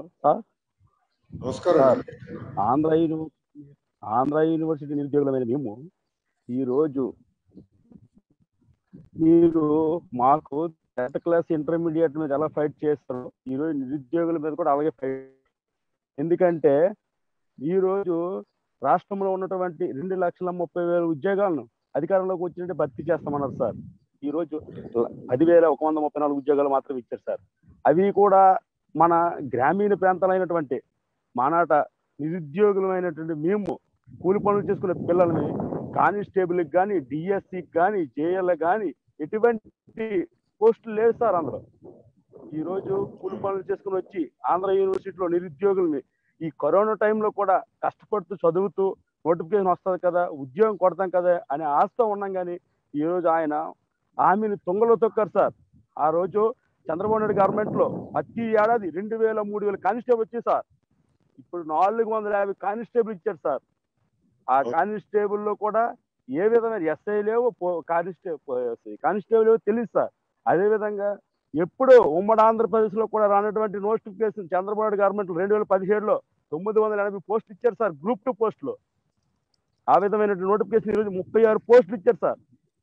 Sir నమస్కారం sir అండి. Andhra university Andhra university నిరుద్యోగులమైన మేము ఈరోజు మీరు మాకు టెన్త్ క్లాస్ ఇంటర్మీడియట్ మీద ఎలా ఫైట్ చేస్తారో ఈరోజు నిరుద్యోగుల మీద కూడా అలాగే ఫైట్ ఎందుకంటే ఈరోజు రాష్ట్రంలో ఉన్నటువంటి రెండు లక్షల ముప్పై వేల ఉద్యోగాలను అధికారంలోకి వచ్చినట్టు భర్తీ చేస్తామన్నారు సార్ ఈ రోజు పదివేల ఒక వంద ముప్పై నాలుగు ఉద్యోగాలు మాత్రం ఇచ్చారు సార్ అవి కూడా మన గ్రామీణ ప్రాంతాలైనటువంటి మానాట నిరుద్యోగులమైనటువంటి మేము కూలి పనులు చేసుకునే పిల్లల్ని కానిస్టేబుల్కి కానీ డిఎస్సికి కానీ జేఎల్ కానీ ఎటువంటి పోస్టులు లేవు సార్ అందులో ఈ రోజు కూలి పనులు చేసుకుని వచ్చి ఆంధ్ర యూనివర్సిటీలో నిరుద్యోగుల్ని ఈ కరోనా టైంలో కూడా కష్టపడుతూ చదువుతూ నోటిఫికేషన్ వస్తుంది కదా ఉద్యోగం కొడతాం కదా అనే ఆశతో ఉన్నాం కానీ ఈ రోజు ఆయన హామీని తుంగలో తొక్కారు సార్ ఆ రోజు చంద్రబాబు నాయుడు గవర్నమెంట్ లో ప్రతి ఏడాది రెండు వేల మూడు వేల కానిస్టేబుల్ వచ్చి సార్ ఇప్పుడు నాలుగు వందల యాభై కానిస్టేబుల్ ఇచ్చారు సార్ ఆ కానిస్టేబుల్ లో కూడా ఏ విధమైన ఎస్ఐ లేవు కానిస్టేబుల్ కానిస్టేబుల్ లేవు తెలియదు సార్ అదే విధంగా ఎప్పుడు ఉమ్మడి ఆంధ్రప్రదేశ్ లో కూడా రానటువంటి నోటిఫికేషన్ చంద్రబాబు నాయుడు గవర్నమెంట్ రెండు వేల పదిహేడులో తొమ్మిది వందల ఎనభై పోస్టులు ఇచ్చారు సార్ గ్రూప్ టూ పోస్టులు ఆ విధమైన నోటిఫికేషన్ ఈరోజు ముప్పై ఆరు పోస్టులు ఇచ్చారు సార్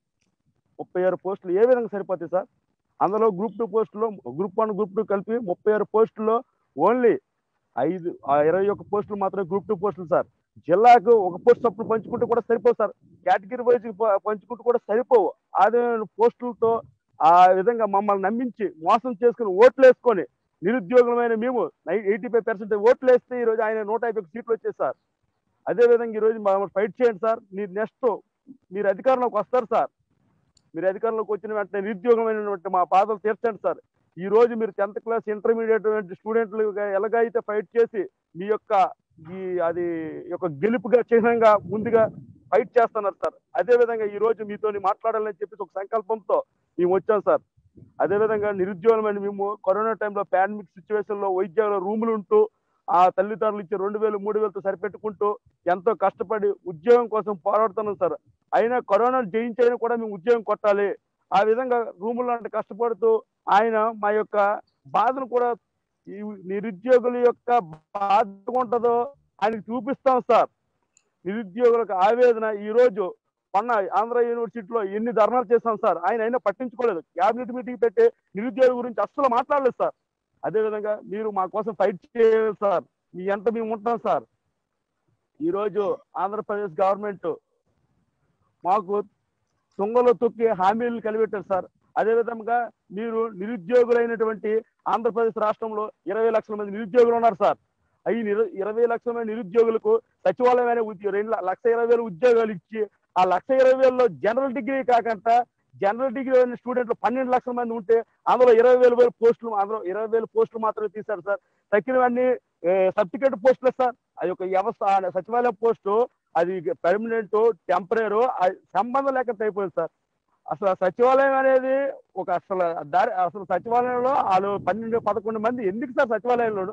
ముప్పై ఆరు పోస్టులు ఏ విధంగా సరిపోతాయి సార్ అందులో గ్రూప్ టూ పోస్టులో గ్రూప్ వన్ గ్రూప్ టూ కలిపి ముప్పై ఆరు పోస్టుల్లో ఓన్లీ ఐదు ఆ ఇరవై ఒక్క పోస్టులు మాత్రమే గ్రూప్ టూ పోస్టులు సార్ జిల్లాకు ఒక పోస్ట్ అప్పుడు పంచుకుంటూ కూడా సరిపోవు సార్ కేటగిరీ వైజ్ పంచుకుంటూ కూడా సరిపోవు అదే పోస్టులతో ఆ విధంగా మమ్మల్ని నమ్మించి మోసం చేసుకుని ఓట్లు వేసుకొని నిరుద్యోగులమైన మేము ఎయిటీ ఫైవ్ పర్సెంట్ ఓట్లు వేస్తే ఈ రోజు ఆయన నూట యాభై ఒక్క సీట్లు వచ్చాయి సార్ అదే విధంగా ఈ రోజు మమ్మల్ని ఫైట్ చేయండి సార్ మీరు నెక్స్ట్ మీరు అధికారంలోకి వస్తారు సార్ మీరు అధికారంలోకి వచ్చిన వెంటనే నిరుద్యోగమైనటువంటి మా బాధలు తీర్చండి సార్ ఈ రోజు మీరు టెన్త్ క్లాస్ ఇంటర్మీడియట్ స్టూడెంట్లు ఎలాగైతే ఫైట్ చేసి మీ యొక్క ఈ అది యొక్క గెలుపుగా చిహ్నంగా ముందుగా ఫైట్ చేస్తున్నారు సార్ అదే విధంగా ఈ రోజు మీతో మాట్లాడాలని చెప్పేసి ఒక సంకల్పంతో మేము వచ్చాం సార్ అదే విధంగా నిరుద్యోగమైన మేము కరోనా టైంలో పాండమిక్ సిచ్యువేషన్ లో వైద్యాల రూములు ఉంటూ ఆ తల్లిదండ్రులు ఇచ్చే రెండు వేలు మూడు వేలతో సరిపెట్టుకుంటూ ఎంతో కష్టపడి ఉద్యోగం కోసం పోరాడుతున్నాం సార్ అయినా కరోనా జయించైనా కూడా మేము ఉద్యోగం కొట్టాలి ఆ విధంగా రూముల్లో అంటే కష్టపడుతూ ఆయన మా యొక్క బాధను కూడా ఈ నిరుద్యోగుల యొక్క బాధ ఉంటుందో ఆయనకి చూపిస్తాం సార్ నిరుద్యోగులకు ఆవేదన ఈ రోజు మొన్న ఆంధ్ర యూనివర్సిటీలో ఎన్ని ధర్నాలు చేశాం సార్ ఆయన అయినా పట్టించుకోలేదు క్యాబినెట్ మీటింగ్ పెట్టి నిరుద్యోగ గురించి అస్సలు మాట్లాడలేదు సార్ అదే విధంగా మీరు మా కోసం ఫైట్ చేయాలి సార్ మీ ఎంత మేము ఉంటాం సార్ ఈ రోజు ఆంధ్రప్రదేశ్ గవర్నమెంట్ మాకు తుంగలో తొక్కి హామీలు కలిపెట్టారు సార్ అదే విధంగా మీరు నిరుద్యోగులైనటువంటి ఆంధ్రప్రదేశ్ రాష్ట్రంలో ఇరవై లక్షల మంది నిరుద్యోగులు ఉన్నారు సార్ ఈ నిరు- ఇరవై లక్షల మంది నిరుద్యోగులకు సచివాలయమైన ఉద్యో- రెండు ల- లక్ష ఇరవై వేలు ఉద్యోగాలు ఇచ్చి ఆ లక్ష ఇరవై వేలలో జనరల్ డిగ్రీ కాకుండా జనరల్ డిగ్రీ అయిన స్టూడెంట్లు పన్నెండు లక్షల మంది ఉంటే అందులో ఇరవై వేల వేల పోస్టులు అందులో ఇరవై వేల పోస్టులు మాత్రమే తీశారు సార్ తక్కినవన్నీ సర్టిఫికేట్ పోస్టులే సార్ అది ఒక వ్యవస్థ ఆ సచివాలయం పోస్టు అది పర్మనెంట్ టెంపరీ సంబంధం లేకుండా అయిపోయింది సార్ అసలు ఆ సచివాలయం అనేది ఒక అసలు దారి అసలు సచివాలయంలో వాళ్ళు పన్నెండు పదకొండు మంది ఎందుకు సార్ సచివాలయంలో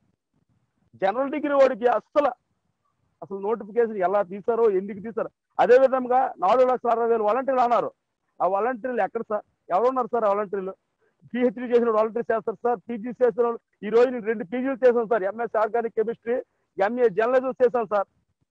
జనరల్ డిగ్రీ వాడికి అస్సలు అసలు నోటిఫికేషన్ ఎలా తీసారో ఎందుకు తీసారో అదే విధంగా నాలుగు లక్షల అరవై వేలు వాలంటీర్లు అన్నారు ఆ వాలంటీర్లు ఎక్కడ సార్ ఎవరు ఉన్నారు సార్ వాలంటీర్లు పిహెచ్డీ చేసిన వాలంటీర్ చేస్తారు సార్ పీజీ చేసిన వాళ్ళు ఈ రోజు నేను రెండు పీజీలు చేశాను sir MS organic chemistry MA journalism చేశాను సార్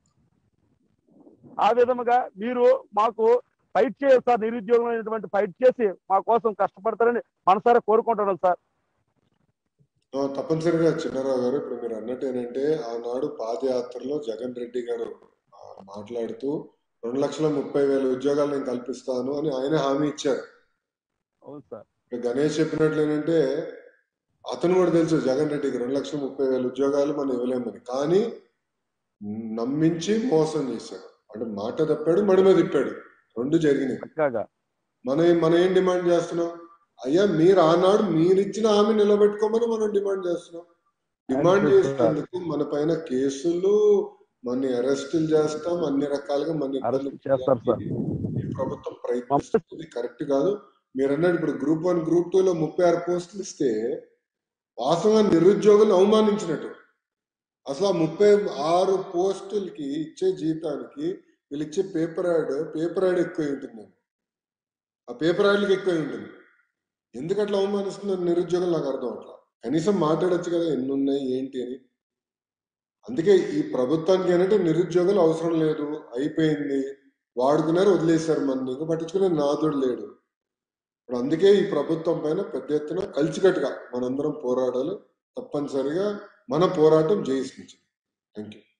ఆ విధముగా మీరు మాకు ఫైట్ చేయాలి సార్ నిరుద్యోగమైనటువంటి ఫైట్ చేసి మా కోసం కష్టపడతారని మనసారా కోరుకుంటున్నాం సార్ ఆ, తప్పనిసరిగా చిన్నారావు గారు ఇప్పుడు మీరు అన్నట్టు ఏంటంటే ఆనాడు పాదయాత్రలో జగన్ రెడ్డి గారు ఆ, మాట్లాడుతూ రెండు లక్షల ముప్పై వేల ఉద్యోగాలు నేను కల్పిస్తాను అని ఆయన హామీ ఇచ్చారు అవును సార్ ఇప్పుడు గణేష్ చెప్పినట్లు ఏంటంటే అతను కూడా తెలుసు జగన్ రెడ్డికి రెండు లక్షల ముప్పై వేల ఉద్యోగాలు మనం ఇవ్వలేమని కానీ నమ్మించి మోసం చేశాడు అంటే మాట తప్పాడు మడిమ తిప్పాడు రెండు జరిగినాయి పక్కాగా మనం మనం ఏం డిమాండ్ చేస్తున్నాం అయ్యా మీరు ఆనాడు మీరు ఇచ్చిన హామీ నిలబెట్టుకోమని మనం డిమాండ్ చేస్తున్నాం డిమాండ్ Thank you, sir. చేసినందుకు మన పైన కేసులు మన అరెస్టులు చేస్తాం అన్ని రకాలుగా మన అరెస్ట్ చేస్తారు సార్ ఈ ప్రభుత్వం ప్రయత్నిస్తుంది కరెక్ట్ కాదు మీరు అన్నట్టు ఇప్పుడు గ్రూప్ వన్ గ్రూప్ టూ లో ముప్పై ఆరు పోస్టులు ఇస్తే వాస్తవంగా నిరుద్యోగులు అవమానించినట్టు అసలు ఆ ముప్పై ఆరు పోస్టులకి ఇచ్చే జీతానికి వీళ్ళు ఇచ్చే పేపర్ యాడ్ పేపర్ యాడ్ ఎక్కువ ఉంటుంది ఆ పేపర్ యాడ్లకి ఎక్కువ ఉంటుంది ఎందుకు అట్లా అవమానిస్తున్నారు నిరుద్యోగులు నాకు అర్థం అట్లా కనీసం మాట్లాడొచ్చు కదా ఎన్ని ఉన్నాయి ఏంటి అని అందుకే ఈ ప్రభుత్వానికి ఏంటంటే నిరుద్యోగులు అవసరం లేదు అయిపోయింది వాడుకున్నారు వదిలేశారు మన ఇంకా పట్టించుకునే నాదుడు లేడు ఇప్పుడు అందుకే ఈ ప్రభుత్వం పైన పెద్ద ఎత్తున కలిసికట్టుగా మనందరం పోరాడాలి తప్పనిసరిగా మన పోరాటం జయిస్తుంది thank you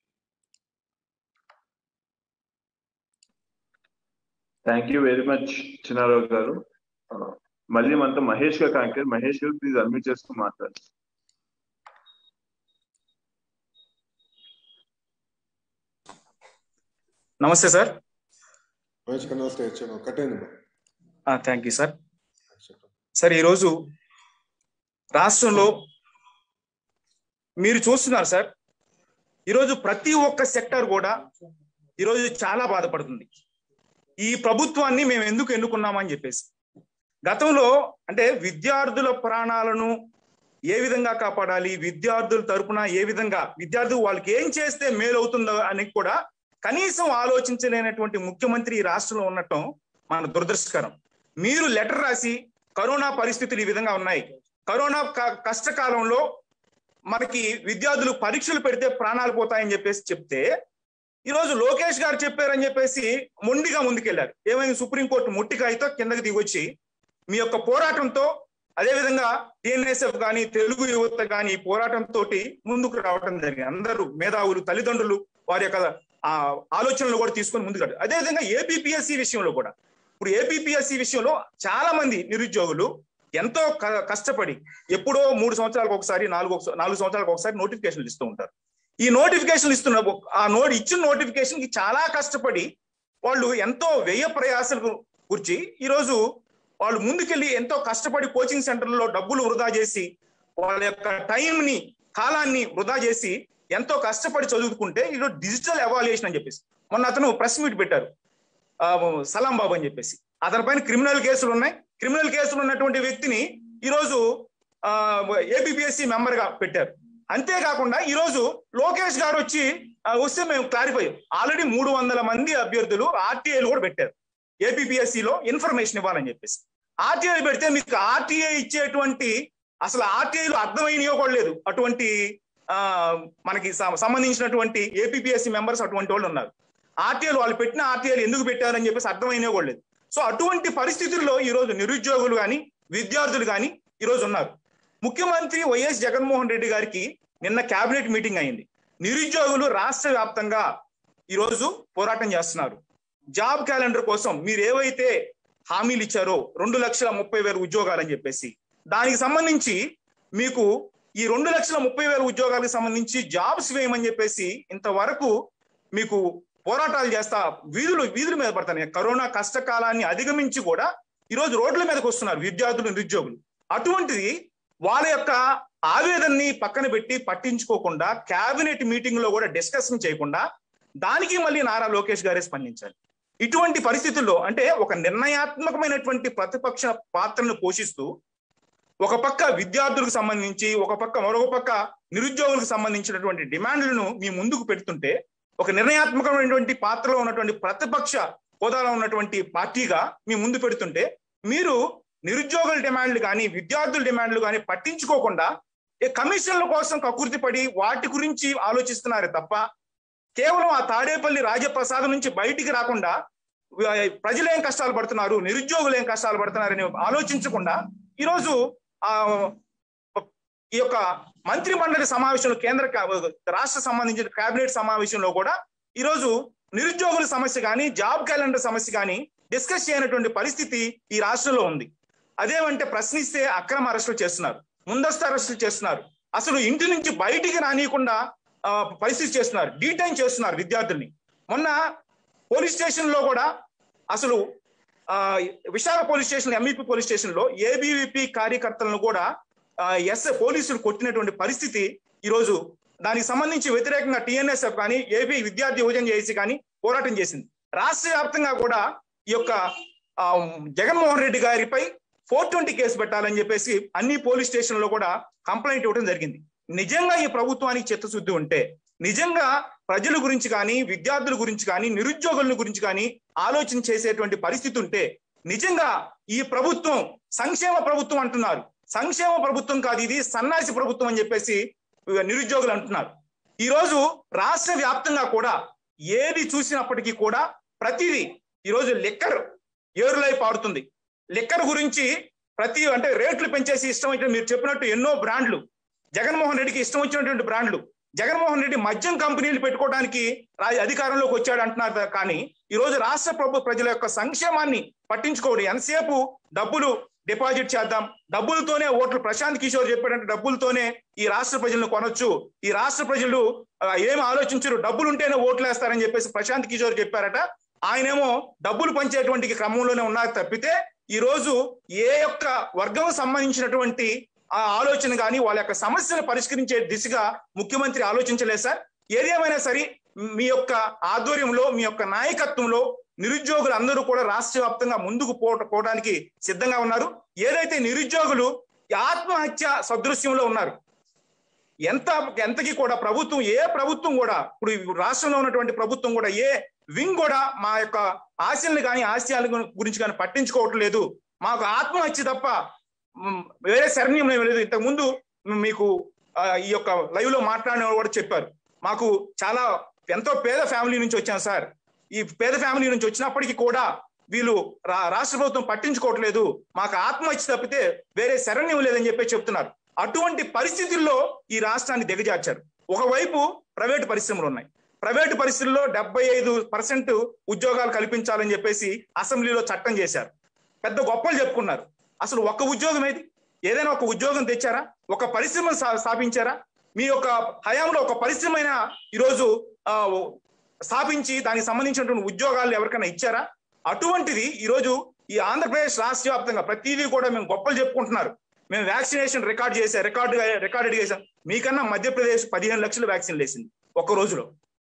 thank you very much Chinnarao గారు ఆ, మళ్ళీ మనతో మహేష్ గారు కాంకేర్ మహేష్ గారు ప్లీజ్ అడ్మిట్ చేసుకుని మాట్లాడు నమస్తే సార్ మహేష్ కన్నా వస్తే వచ్చాను ఒకటేను థ్యాంక్ యూ సార్ సార్ ఈరోజు రాష్ట్రంలో మీరు చూస్తున్నారు సార్ ఈరోజు ప్రతి ఒక్క సెక్టర్ కూడా ఈరోజు చాలా బాధపడుతుంది ఈ ప్రభుత్వాన్ని మేము ఎందుకు ఎన్నుకున్నామని చెప్పేసి గతంలో అంటే విద్యార్థుల ప్రాణాలను ఏ విధంగా కాపాడాలి విద్యార్థుల తరపున ఏ విధంగా విద్యార్థులు వాళ్ళకి ఏం చేస్తే మేలు అవుతుందో అని కూడా కనీసం ఆలోచించలేనటువంటి ముఖ్యమంత్రి ఈ రాష్ట్రంలో ఉండటం మన దురదృష్టకరం మీరు లెటర్ రాసి కరోనా పరిస్థితులు ఈ విధంగా ఉన్నాయి కరోనా క- కష్టకాలంలో మనకి విద్యార్థులు పరీక్షలు పెడితే ప్రాణాలు పోతాయని చెప్పేసి చెప్తే ఈరోజు లోకేష్ గారు చెప్పారని చెప్పేసి మొండిగా ముందుకెళ్లారు ఏమైంది సుప్రీంకోర్టు ముట్టికాయతో కిందకి దిగొచ్చి మీ యొక్క పోరాటంతో అదేవిధంగా టిఎన్ఎస్ఎఫ్ కానీ తెలుగు యువత కానీ ఈ పోరాటంతో ముందుకు రావడం జరిగింది అందరూ మేధావులు తల్లిదండ్రులు వారి యొక్క ఆ ఆలోచనలు కూడా తీసుకొని ముందుకు రావడం. అదేవిధంగా ఏపీపీఎస్సి విషయంలో కూడా ఇప్పుడు ఏపీపీఎస్సి విషయంలో చాలా మంది నిరుద్యోగులు ఎంతో క- కష్టపడి ఎప్పుడో మూడు సంవత్సరాలకు ఒకసారి నాలుగు ఒకస- నాలుగు సంవత్సరాలకు ఒకసారి నోటిఫికేషన్లు ఇస్తూ ఉంటారు ఈ నోటిఫికేషన్లు ఇస్తున్న ఆ నోట్ ఇచ్చిన నోటిఫికేషన్ కి చాలా కష్టపడి వాళ్ళు ఎంతో వ్యయ ప్రయాసలకు కూర్చి ఈరోజు వాళ్ళు ముందుకెళ్ళి ఎంతో కష్టపడి కోచింగ్ సెంటర్లో డబ్బులు వృధా చేసి వాళ్ళ యొక్క టైం ని కాలాన్ని వృధా చేసి ఎంతో కష్టపడి చదువుకుంటే ఈరోజు డిజిటల్ ఎవాల్యుయేషన్ అని చెప్పేసి మొన్న అతను ప్రెస్ మీట్ పెట్టారు ఆ, సలాం బాబు అని చెప్పేసి అతని పైన క్రిమినల్ కేసులు ఉన్నాయి క్రిమినల్ కేసులు ఉన్నటువంటి వ్యక్తిని ఈరోజు ఏబిపిఎస్సి మెంబర్ గా పెట్టారు అంతేకాకుండా ఈరోజు లోకేష్ గారు వచ్చి ఆ, వస్తే మేము క్లారిఫై ఆల్రెడీ మూడు వందల మంది అభ్యర్థులు ఆర్టీఐలు కూడా పెట్టారు ఏపీపీఎస్సి లో ఇన్ఫర్మేషన్ ఇవ్వాలని చెప్పేసి ఆర్టీఐ పెడితే మీకు ఆర్టీఐ ఇచ్చేటువంటి అసలు ఆర్టీఐలు అర్థమైనయో కూడా లేదు అటువంటి ఆ మనకి సం- సంబంధించినటువంటి ఏపీపీఎస్సి మెంబర్స్ అటువంటి వాళ్ళు ఉన్నారు ఆర్టీఐలు వాళ్ళు పెట్టిన ఆర్టీఐలు ఎందుకు పెట్టారని చెప్పేసి అర్థమైనయో కూడా లేదు సో అటువంటి పరిస్థితుల్లో ఈ రోజు నిరుద్యోగులు కానీ విద్యార్థులు కానీ ఈ రోజు ఉన్నారు ముఖ్యమంత్రి వైఎస్ జగన్మోహన్ రెడ్డి గారికి నిన్న కేబినెట్ మీటింగ్ అయింది నిరుద్యోగులు రాష్ట్ర వ్యాప్తంగా ఈ రోజు పోరాటం చేస్తున్నారు జాబ్ క్యాలెండర్ కోసం మీరు ఏవైతే హామీలు ఇచ్చారో రెండు లక్షల ముప్పై వేల ఉద్యోగాలని చెప్పేసి దానికి సంబంధించి మీకు ఈ రెండు లక్షల ముప్పై వేల ఉద్యోగాలకు సంబంధించి జాబ్స్ వేయమని చెప్పేసి ఇంతవరకు మీకు పోరాటాలు చేస్తా వీధులు వీధుల మీద పడతాయి కరోనా కష్టకాలాన్ని అధిగమించి కూడా ఈ రోజు రోడ్ల మీదకి వస్తున్నారు విద్యార్థులు నిరుద్యోగులు అటువంటిది వాళ్ళ యొక్క ఆవేదనని పక్కన పెట్టి పట్టించుకోకుండా కేబినెట్ మీటింగ్ లో కూడా డిస్కషన్ చేయకుండా దానికి మళ్ళీ నారా లోకేష్ గారే స్పందించాలి ఇటువంటి పరిస్థితుల్లో అంటే ఒక నిర్ణయాత్మకమైనటువంటి ప్రతిపక్ష పాత్రను పోషిస్తూ ఒక పక్క విద్యార్థులకు సంబంధించి ఒక పక్క మరొక పక్క నిరుద్యోగులకు సంబంధించినటువంటి డిమాండ్లను మీ ముందుకు పెడుతుంటే ఒక నిర్ణయాత్మకమైనటువంటి పాత్రలో ఉన్నటువంటి ప్రతిపక్ష హోదాలో ఉన్నటువంటి పార్టీగా మీ ముందు పెడుతుంటే మీరు నిరుద్యోగుల డిమాండ్లు కానీ విద్యార్థుల డిమాండ్లు కానీ పట్టించుకోకుండా ఏ కమిషన్ల కోసం కకుర్తి పడి వాటి గురించి ఆలోచిస్తున్నారే తప్ప కేవలం ఆ తాడేపల్లి రాజప్రసాదం నుంచి బయటికి రాకుండా వ- ప్రజలు ఏం కష్టాలు పడుతున్నారు నిరుద్యోగులు ఏం కష్టాలు పడుతున్నారని ఆలోచించకుండా ఈరోజు ఆ ఈ యొక్క మంత్రి మండలి సమావేశంలో కేంద్ర కా- రాష్ట్ర సంబంధించిన కేబినెట్ సమావేశంలో కూడా ఈరోజు నిరుద్యోగుల సమస్య కానీ జాబ్ క్యాలెండర్ సమస్య కానీ డిస్కస్ చేయనటువంటి పరిస్థితి ఈ రాష్ట్రంలో ఉంది అదేమంటే ప్రశ్నిస్తే అక్రమ అరెస్టులు చేస్తున్నారు ముందస్తు అరెస్టులు చేస్తున్నారు అసలు ఇంటి నుంచి బయటికి రానియకుండా ఆ, పరిస్థితి చేస్తున్నారు డీటైన్ చేస్తున్నారు విద్యార్థుల్ని మొన్న పోలీస్ స్టేషన్ లో కూడా అసలు ఆ, Visakha police station MEP police station లో ఏబీవీపీ కార్యకర్తలను కూడా ఎస్ పోలీసులు కొట్టినటువంటి పరిస్థితి ఈరోజు దానికి సంబంధించి వ్యతిరేకంగా టిఎన్ఎస్ఎఫ్ కానీ ఏపీ విద్యార్థి యువజన చేసి కానీ పోరాటం చేసింది రాష్ట్ర వ్యాప్తంగా కూడా ఈ యొక్క ఆ, జగన్మోహన్ రెడ్డి గారిపై ఫోర్ ట్వంటీ కేసు పెట్టాలని చెప్పేసి అన్ని పోలీస్ స్టేషన్లో కూడా కంప్లైంట్ ఇవ్వడం జరిగింది నిజంగా ఈ ప్రభుత్వానికి చిత్తశుద్ధి ఉంటే నిజంగా ప్రజల గురించి కానీ విద్యార్థుల గురించి కానీ నిరుద్యోగుల గురించి కానీ ఆలోచన చేసేటువంటి పరిస్థితి ఉంటే నిజంగా ఈ ప్రభుత్వం సంక్షేమ ప్రభుత్వం అంటున్నారు సంక్షేమ ప్రభుత్వం కాదు ఇది సన్నాసి ప్రభుత్వం అని చెప్పేసి నిరుద్యోగులు అంటున్నారు ఈ రోజు రాష్ట్ర వ్యాప్తంగా కూడా ఏది చూసినప్పటికీ కూడా ప్రతిదీ ఈరోజు లిక్కర్ ఏరులై పాడుతుంది లిక్కర్ గురించి ప్రతి అంటే రేట్లు పెంచేసి ఇష్టం వచ్చిన మీరు చెప్పినట్టు ఎన్నో బ్రాండ్లు జగన్మోహన్ రెడ్డికి ఇష్టం వచ్చినటువంటి బ్రాండ్లు జగన్మోహన్ రెడ్డి మద్యం కంపెనీలు పెట్టుకోవడానికి రా- అధికారంలోకి వచ్చాడు అంటున్నారు కానీ ఈ రోజు రాష్ట్ర ప్రభు ప్రజల యొక్క సంక్షేమాన్ని పట్టించుకోడు ఎంతసేపు డబ్బులు డిపాజిట్ చేద్దాం డబ్బులతోనే ఓట్లు ప్రశాంత్ కిషోర్ చెప్పాడంటే డబ్బులతోనే ఈ రాష్ట్ర ప్రజలను కొనొచ్చు ఈ రాష్ట్ర ప్రజలు ఆ, ఏం ఆలోచించరు డబ్బులు ఉంటేనే ఓట్లు వేస్తారని చెప్పేసి ప్రశాంత్ కిషోర్ చెప్పారట ఆయనేమో డబ్బులు పంచేటువంటి క్రమంలోనే ఉన్నారు తప్పితే ఈ రోజు ఏ యొక్క వర్గం సంబంధించినటువంటి ఆ ఆలోచన కానీ వాళ్ళ యొక్క సమస్యను పరిష్కరించే దిశగా ముఖ్యమంత్రి ఆలోచించలేదు సార్ ఏదేమైనా సరే మీ యొక్క ఆధ్వర్యంలో మీ యొక్క నాయకత్వంలో నిరుద్యోగులు అందరూ కూడా రాష్ట్ర వ్యాప్తంగా ముందుకు పో పోవడానికి సిద్ధంగా ఉన్నారు ఏదైతే నిరుద్యోగులు ఈ ఆత్మహత్య సదృశ్యంలో ఉన్నారు ఎంత ఎంతకి కూడా ప్రభుత్వం ఏ ప్రభుత్వం కూడా ఇప్పుడు ఈ రాష్ట్రంలో ఉన్నటువంటి ప్రభుత్వం కూడా ఏ వింగ్ కూడా మా యొక్క ఆశల్ని కానీ ఆశయాల గు- గురించి కానీ పట్టించుకోవటం లేదు మాకు ఆత్మహత్య తప్ప మ్, వేరే శరణ్యం ఏమీ లేదు ఇంతకు ముందు మీకు ఆ, ఈ యొక్క లైవ్ లో మాట్లాడిన వాళ్ళు కూడా చెప్పారు మాకు చాలా ఎంతో పేద ఫ్యామిలీ నుంచి వచ్చాం సార్ ఈ పేద ఫ్యామిలీ నుంచి వచ్చినప్పటికీ కూడా వీళ్ళు రా- రాష్ట్ర ప్రభుత్వం పట్టించుకోవట్లేదు మాకు ఆత్మహత్య తప్పితే వేరే శరణ్యం లేదని చెప్పి చెప్తున్నారు అటువంటి పరిస్థితుల్లో ఈ రాష్ట్రాన్ని దిగజార్చారు ఒకవైపు ప్రైవేటు పరిశ్రమలు ఉన్నాయి ప్రైవేటు పరిస్థితుల్లో డెబ్బై ఐదు పర్సెంట్ ఉద్యోగాలు కల్పించాలని చెప్పేసి అసెంబ్లీలో చట్టం చేశారు పెద్ద గొప్పలు చెప్పుకున్నారు అసలు ఒక్క ఉద్యోగం ఏది ఏదైనా ఒక ఉద్యోగం తెచ్చారా ఒక పరిశ్రమ స్థా- స్థాపించారా మీ యొక్క హయాంలో ఒక పరిశ్రమ అయినా ఈరోజు ఆ, స్థాపించి దానికి సంబంధించినటువంటి ఉద్యోగాలు ఎవరికైనా ఇచ్చారా అటువంటిది ఈరోజు ఈ ఆంధ్రప్రదేశ్ రాష్ట్ర వ్యాప్తంగా ప్రతిదీ కూడా మేము గొప్పలు చెప్పుకుంటున్నారు మేము వ్యాక్సినేషన్ రికార్డ్ చేసా రికార్డు రికార్డెడ్ చేసాం మీకన్నా మధ్యప్రదేశ్ పదిహేను లక్షల వ్యాక్సిన్ వేసింది ఒక్క రోజులో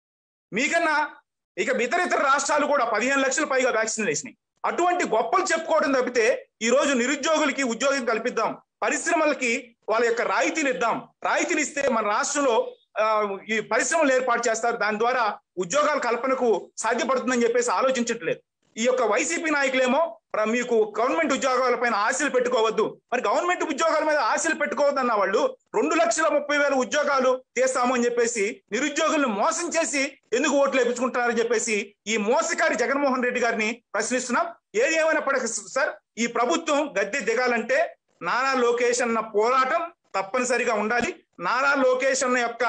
మీకన్నా ఇక ఇతర ఇతర రాష్ట్రాలు కూడా పదిహేను లక్షల పైగా వ్యాక్సిన్ వేసినాయి అటువంటి గొప్పలు చెప్పుకోవడం తప్పితే ఈ రోజు నిరుద్యోగులకి ఉద్యోగం కల్పిద్దాం పరిశ్రమలకి వాళ్ళ యొక్క రాయితీలు ఇద్దాం రాయితీలు ఇస్తే మన రాష్ట్రంలో ఆ, ఈ పరిశ్రమలు ఏర్పాటు చేస్తారు దాని ద్వారా ఉద్యోగాల కల్పనకు సాధ్యపడుతుందని చెప్పేసి ఆలోచించట్లేదు ఈ యొక్క వైసీపీ నాయకులేమో ప్ర- మీకు గవర్నమెంట్ ఉద్యోగాల పైన ఆశలు పెట్టుకోవద్దు మరి గవర్నమెంట్ ఉద్యోగాల మీద ఆశలు పెట్టుకోవద్దు అన్న వాళ్ళు రెండు లక్షల ముప్పై వేల ఉద్యోగాలు తీస్తాము అని చెప్పేసి నిరుద్యోగులను మోసం చేసి ఎందుకు ఓట్లు వేపించుకుంటున్నారని చెప్పేసి ఈ మోసకారి జగన్మోహన్ రెడ్డి గారిని ప్రశ్నిస్తున్నాం ఏది ఏమైనప్పటికీ సార్ ఈ ప్రభుత్వం గద్దె దిగాలంటే నారా లోకేష్ అన్న పోరాటం తప్పనిసరిగా ఉండాలి నారా లోకేష్ అన్న యొక్క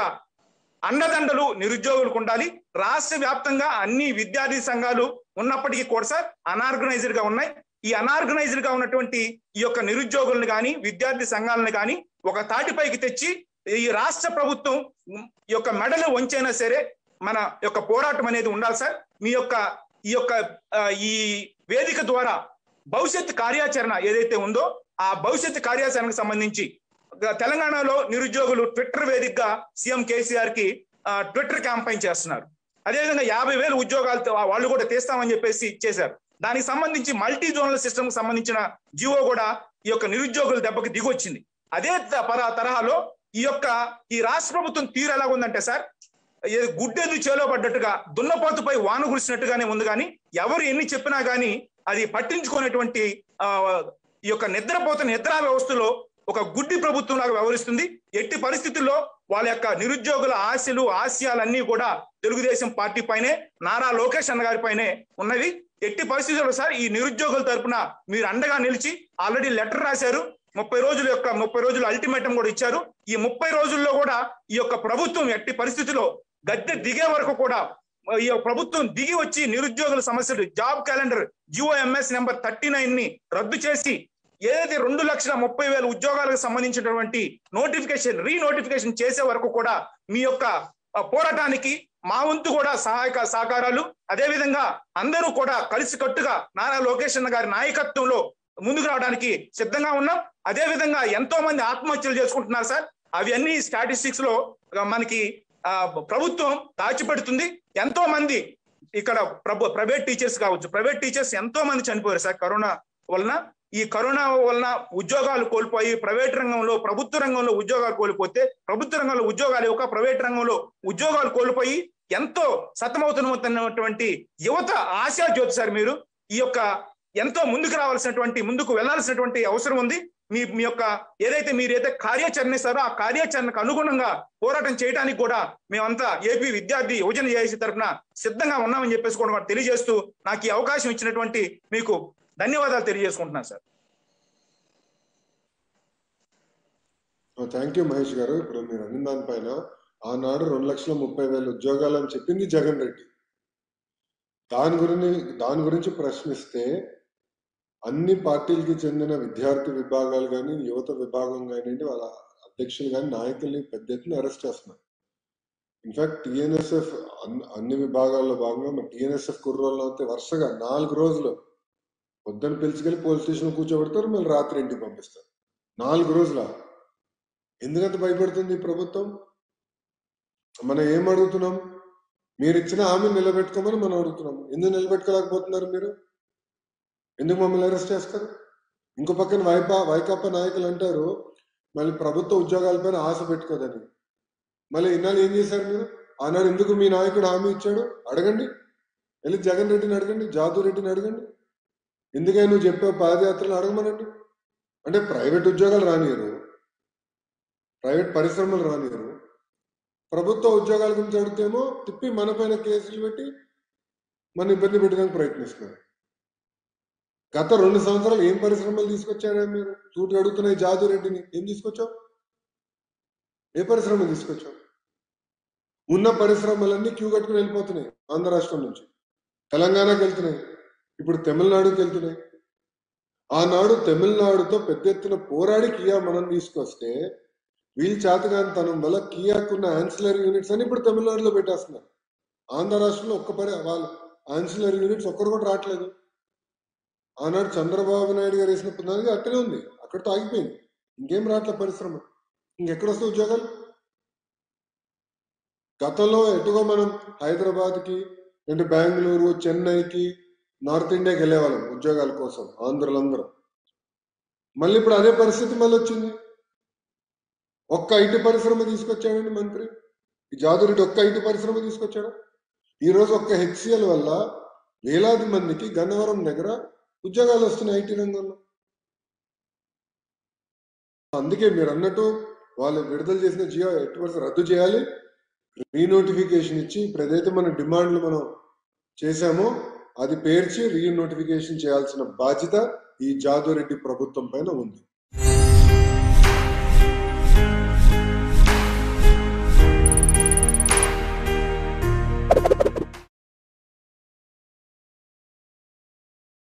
అండదండలు నిరుద్యోగులకు ఉండాలి రాష్ట్ర వ్యాప్తంగా అన్ని విద్యార్థి సంఘాలు ఉన్నప్పటికీ కూడా సార్ అనార్గనైజ్డ్ గా ఉన్నాయి ఈ అనార్గనైజ్డ్ గా ఉన్నటువంటి ఈ యొక్క నిరుద్యోగులను కానీ విద్యార్థి సంఘాలను కానీ ఒక తాటిపైకి తెచ్చి ఈ రాష్ట్ర ప్రభుత్వం ఉమ్, ఈ యొక్క మెడలు వంచైనా సరే మన యొక్క పోరాటం అనేది ఉండాలి సార్ మీ యొక్క ఈ యొక్క ఆ, ఈ వేదిక ద్వారా భవిష్యత్ కార్యాచరణ ఏదైతే ఉందో ఆ భవిష్యత్ కార్యాచరణకు సంబంధించి గ- తెలంగాణలో నిరుద్యోగులు ట్విట్టర్ వేదికగా సీఎం కేసీఆర్ కి ఆ, ట్విట్టర్ క్యాంపైన్ చేస్తున్నారు అదేవిధంగా యాభై వేలు ఉద్యోగాలతో వాళ్ళు కూడా తీస్తామని చెప్పేసి చేశారు దానికి సంబంధించి మల్టీ జోనల్ సిస్టమ్ కి సంబంధించిన జియో కూడా ఈ యొక్క నిరుద్యోగుల దెబ్బకి దిగొచ్చింది అదే త- పర- తరహాలో ఈ యొక్క ఈ రాష్ట్ర ప్రభుత్వం తీరు ఎలా ఉందంటే సార్ ఏ గుడ్డెదు చేలో పడ్డట్టుగా దున్నపోతుపై వాన కురిసినట్టుగానే ఉంది కానీ ఎవరు ఎన్ని చెప్పినా గానీ అది పట్టించుకునేటువంటి ఆ, ఈ యొక్క నిద్రపోతున్న నిద్రా వ్యవస్థలో ఒక గుడ్డి ప్రభుత్వం లాగా వ్యవహరిస్తుంది ఎట్టి పరిస్థితుల్లో వాళ్ళ యొక్క నిరుద్యోగుల ఆశలు ఆశయాలన్నీ కూడా తెలుగుదేశం పార్టీ పైనే నారా లోకేష్ అన్న గారి పైనే ఉన్నవి ఎట్టి పరిస్థితుల్లో సార్ ఈ నిరుద్యోగుల తరపున మీరు అండగా నిలిచి ఆల్రెడీ లెటర్ రాశారు ముప్పై రోజుల యొక్క ముప్పై రోజుల అల్టిమేటం కూడా ఇచ్చారు ఈ ముప్పై రోజుల్లో కూడా ఈ యొక్క ప్రభుత్వం ఎట్టి పరిస్థితుల్లో గద్దె దిగే వరకు కూడా ఈ యొక్క ప్రభుత్వం దిగి వచ్చి నిరుద్యోగుల సమస్యలు job calendar GOMS number thirty nine ని రద్దు చేసి ఏదైతే రెండు లక్షల ముప్పై వేల ఉద్యోగాలకు సంబంధించినటువంటి నోటిఫికేషన్ రీ నోటిఫికేషన్ చేసే వరకు కూడా మీ యొక్క ఆ, పోరాటానికి మా వంతు కూడా సహాయక సహకారాలు అదేవిధంగా అందరూ కూడా కలిసికట్టుగా నారా లోకేష్ అన్న గారి నాయకత్వంలో ముందుకు రావడానికి సిద్ధంగా ఉన్నాం అదే విధంగా ఎంతో మంది ఆత్మహత్యలు చేసుకుంటున్నారు సార్ అవి అన్ని స్టాటిస్టిక్స్ లో ఆ, మనకి ఆ, ప్రభుత్వం దాచిపెడుతుంది ఎంతో మంది ఇక్కడ ప్రభు ప్రైవేట్ టీచర్స్ కావచ్చు ప్రైవేట్ టీచర్స్ ఎంతో మంది చనిపోయారు సార్ కరోనా వలన ఈ కరోనా వలన ఉద్యోగాలు కోల్పోయి ప్రైవేట్ రంగంలో ప్రభుత్వ రంగంలో ఉద్యోగాలు కోల్పోతే ప్రభుత్వ రంగంలో ఉద్యోగాలు ఇవ్వక ప్రైవేట్ రంగంలో ఉద్యోగాలు కోల్పోయి ఎంతో సతమవుతున్నటువంటి యువత ఆశా జ్యోతి సార్ మీరు ఈ యొక్క ఎంతో ముందుకు రావాల్సినటువంటి ముందుకు వెళ్లాల్సినటువంటి అవసరం ఉంది మీ మీ యొక్క ఏదైతే మీరైతే కార్యాచరణ ఇస్తారో ఆ కార్యాచరణకు అనుగుణంగా పోరాటం చేయడానికి కూడా మేమంతా ఏపీ విద్యార్థి యువజన జేఏసీ తరఫున సిద్ధంగా ఉన్నామని చెప్పేసి కూడా తెలియజేస్తూ నాకు ఈ అవకాశం ఇచ్చినటువంటి మీకు ధన్యవాదాలు తెలియజేసుకుంటున్నాను సార్ థ్యాంక్ యూ మహేష్ గారు ఇప్పుడు మీరు అన్న దానిపైన ఆనాడు రెండు లక్షల ముప్పై వేల ఉద్యోగాలు అని చెప్పింది జగన్ రెడ్డి దాని గురించి దాని గురించి ప్రశ్నిస్తే అన్ని పార్టీలకి చెందిన విద్యార్థి విభాగాలు కానీ యువత విభాగం కానివ్వండి వాళ్ళ అధ్యక్షులు కానీ నాయకుల్ని పెద్ద ఎత్తున అరెస్ట్ చేస్తున్నారు ఇన్ఫాక్ట్ టిఎన్ఎస్ఎఫ్ అన్ని విభాగాల్లో భాగంగా మన టిఎన్ఎస్ఎఫ్ కుర్రోళ్ళు అయితే వరుసగా నాలుగు రోజులు పొద్దున్న పిలిచికెళ్ళి పోలీస్ స్టేషన్ కూర్చోబెడతారు మళ్ళీ రాత్రి ఇంటికి పంపిస్తారు నాలుగు రోజుల ఎందుకంత భయపడుతుంది ఈ ప్రభుత్వం మనం ఏం అడుగుతున్నాం మీరు ఇచ్చిన హామీని నిలబెట్టుకోమని మనం అడుగుతున్నాం ఎందుకు నిలబెట్టుకోలేకపోతున్నారు మీరు ఎందుకు మమ్మల్ని అరెస్ట్ చేస్తారు ఇంకో పక్కన వైపా వైకాపా నాయకులు అంటారు మళ్ళీ ప్రభుత్వ ఉద్యోగాలపైన ఆశ పెట్టుకోదని మళ్ళీ ఇన్నాళ్ళు ఏం చేశారు మీరు ఆనాడు ఎందుకు మీ నాయకుడు హామీ ఇచ్చాడు అడగండి వెళ్ళి జగన్ రెడ్డిని అడగండి జాదు రెడ్డిని అడగండి ఎందుకని నువ్వు చెప్పావు పాదయాత్రలు అడగమనండి అంటే ప్రైవేట్ ఉద్యోగాలు రానియరు ప్రైవేట్ పరిశ్రమలు రానియరు ప్రభుత్వ ఉద్యోగాల గురించి అడిగితేమో తిప్పి మన పైన కేసులు పెట్టి మన ఇబ్బంది పెట్టడానికి ప్రయత్నిస్తున్నారు గత రెండు సంవత్సరాలు ఏం పరిశ్రమలు తీసుకొచ్చారా మీరు చూటి అడుగుతున్నాయి జాదు రెడ్డిని ఏం తీసుకొచ్చావు ఏ పరిశ్రమ తీసుకొచ్చావు ఉన్న పరిశ్రమలన్నీ క్యూ కట్టుకుని వెళ్ళిపోతున్నాయి ఆంధ్ర రాష్ట్రం నుంచి తెలంగాణకి వెళ్తున్నాయి ఇప్పుడు తమిళనాడుకి వెళ్తున్నాయి ఆనాడు తమిళనాడుతో పెద్ద ఎత్తున పోరాడి కియా మనం తీసుకొస్తే వీళ్ళు చేతగాని తనం వల్ల కియాకున్న ఆన్సిలరీ యూనిట్స్ అని ఇప్పుడు తమిళనాడులో పెట్టేస్తున్నారు ఆంధ్ర రాష్ట్రంలో ఒక్క పరి వాళ్ళు ఆన్సిలరీ యూనిట్స్ ఒక్కరు కూడా రావట్లేదు ఆనాడు చంద్రబాబు నాయుడు గారు వేసిన పునాది అట్టనే ఉంది అక్కడితో ఆగిపోయింది ఇంకేం రావట్లే పరిశ్రమ ఇంకెక్కడ వస్తాయి ఉద్యోగాలు గతంలో ఎటుగా మనం హైదరాబాద్ కి అంటే బెంగళూరు చెన్నైకి నార్త్ ఇండియాకి వెళ్ళేవాళ్ళం ఉద్యోగాల కోసం ఆంధ్రులందరూ మళ్ళీ ఇప్పుడు అదే పరిస్థితి మళ్ళీ వచ్చింది ఒక్క ఐటీ పరిశ్రమ తీసుకొచ్చాడండి మంత్రి ఈ జాదురెడ్డి ఒక్క ఐటీ పరిశ్రమ తీసుకొచ్చాడు ఈ రోజు ఒక్క హెచ్సిఎల్ వల్ల వేలాది మందికి గన్నవరం దగ్గర ఉద్యోగాలు వస్తున్నాయి ఐటీ రంగంలో అందుకే మీరు అన్నట్టు వాళ్ళు విడుదల చేసిన జియో ఎట్టి పరిస్థితి రద్దు చేయాలి రీనోటిఫికేషన్ ఇచ్చి ఇప్పుడు ఏదైతే మన డిమాండ్లు మనం చేశామో అది పేర్చి రీనోటిఫికేషన్ చేయాల్సిన బాధ్యత ఈ జాదురెడ్డి ప్రభుత్వం పైన ఉంది